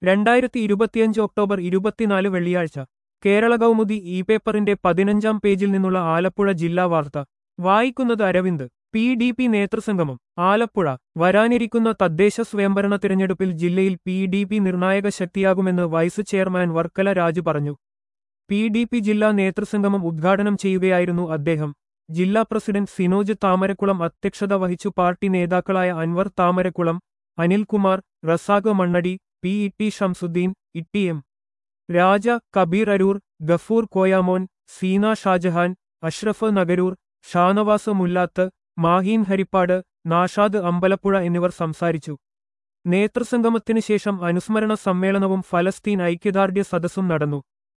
രണ്ടായിരത്തി ഇരുപത്തിയഞ്ച് ഒക്ടോബർ ഇരുപത്തിനാല് വെള്ളിയാഴ്ച കേരള കൗമുദി ഇ പേപ്പറിന്റെ പതിനഞ്ചാം പേജിൽ നിന്നുള്ള ആലപ്പുഴ ജില്ലാ വാർത്ത വായിക്കുന്നത് അരവിന്ദ് പി ഡി പി നേതൃസംഗമം ആലപ്പുഴ വരാനിരിക്കുന്ന തദ്ദേശ സ്വയംഭരണ തിരഞ്ഞെടുപ്പിൽ ജില്ലയിൽ പി ഡി പി നിർണായക ശക്തിയാകുമെന്ന് വൈസ് ചെയർമാൻ വർക്കല രാജു പറഞ്ഞു പി ഡി പി ജില്ലാ നേതൃസംഗമം ഉദ്ഘാടനം ചെയ്യുകയായിരുന്നു അദ്ദേഹം ജില്ലാ പ്രസിഡന്റ് സിനോജ് താമരക്കുളം അധ്യക്ഷത വഹിച്ചു പാർട്ടി നേതാക്കളായ Anwar Thamarakulam Anilkumar Razak Mannady P E T Shamsuddin Itty M Raja Kabeer Aroor Gafoor Koyamon Seena Shajahan Ashraf Nagaroor Shanavas Mullath Maheen Harippad Nashad Ambalappuzha എന്നിവർ സംസാരിച്ചു നേതൃസംഗമത്തിനു ശേഷം അനുസ്മരണ സമ്മേളനവും ഫലസ്തീൻ ഐക്യദാർഢ്യ സദസ്സും നടന്നു